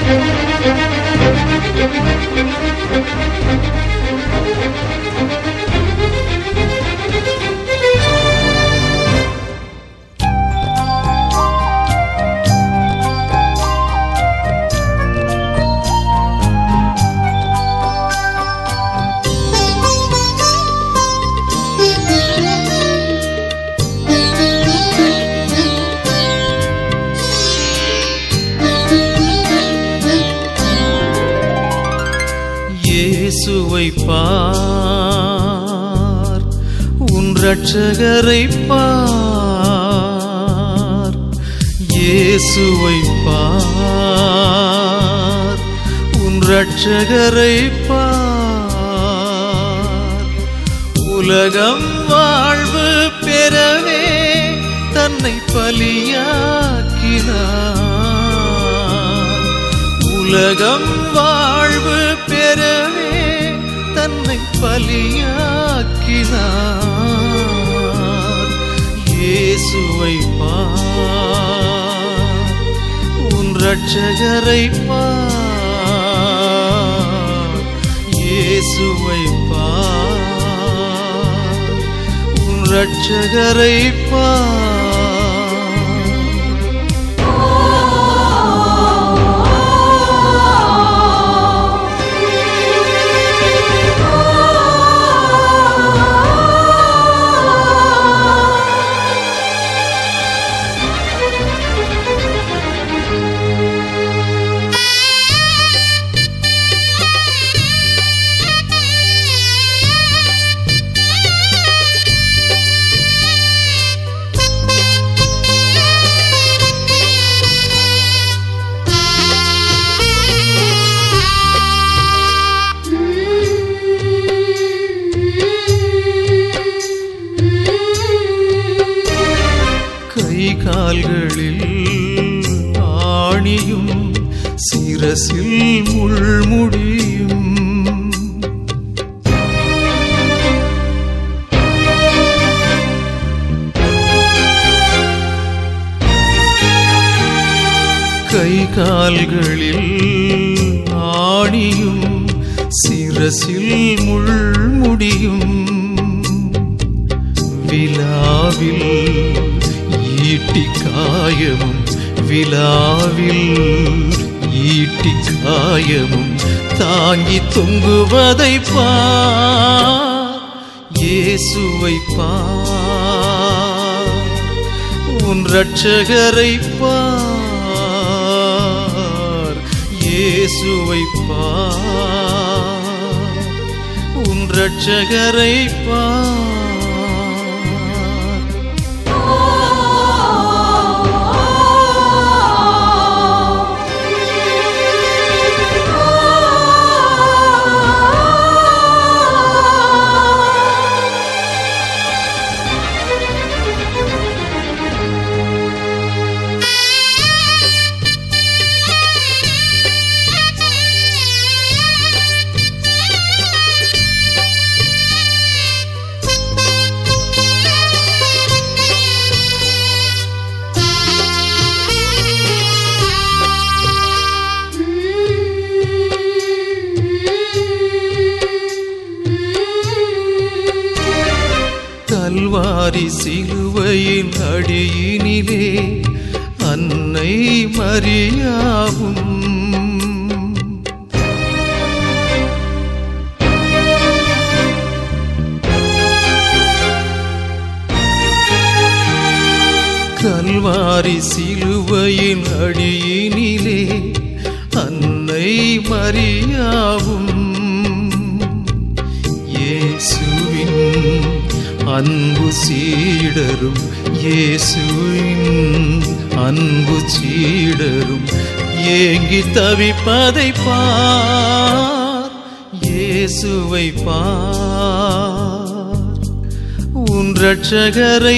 இயேசுவை பார் உன் ரட்சகரை பார் இயேசுவை பார் உன் ரட்சகரை பார் உலகம் வாழ்வு பெறவே தன்னை பலியாக்கினார் உலகம் வாழ்வு பெறவே தன்னை பலியாக்கினார் இயேசுவை பார் உன் ரட்சகரை பார் இயேசுவை பார் உன் ரட்சகரை பார் கை கால்களில் ஆணியும் சிரசில் முள்முடியும் கை கால்களில் ஆணியும் சிரசில் முள்முடியும் விழாவில் ஈட்டி காயமும் விழாவில் ஈட்டி காயமும் தாங்கி தொங்குவதை பார் இயேசுவை பார் உன் ரட்சகரை பார் இயேசுவை பார் உன் ரட்சகரை பார் கல்வாரி சிலுவையின் அடியினிலே அன்னை மரியாவும் கல்வாரி சிலுவையின் அடியினிலே அன்னை மரியாவும் இயேசுவின் அன்பு சீடரும் இயேசுவின் அன்பு சீடரும் ஏங்கி தவிப்பதை பார் இயேசுவை பார் உன் ரட்சகரை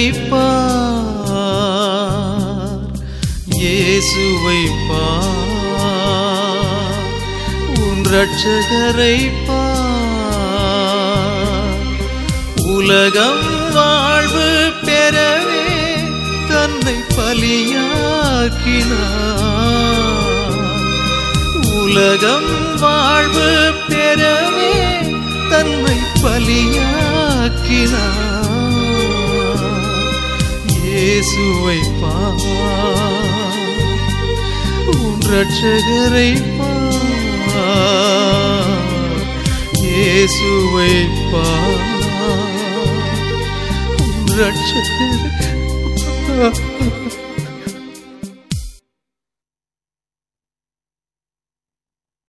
பார் இயேசுவை பார் உன் ரட்சகரை பார் உலகம் வாழ்வு பெறவே தன்னை பலியாக்கினார் உலகம் வாழ்வு பெறவே தன்னை பலியாக்கினார் இயேசுவை பார் உன் ரட்சகரை பார் இயேசுவை பார் உன் ரட்சகரை பார்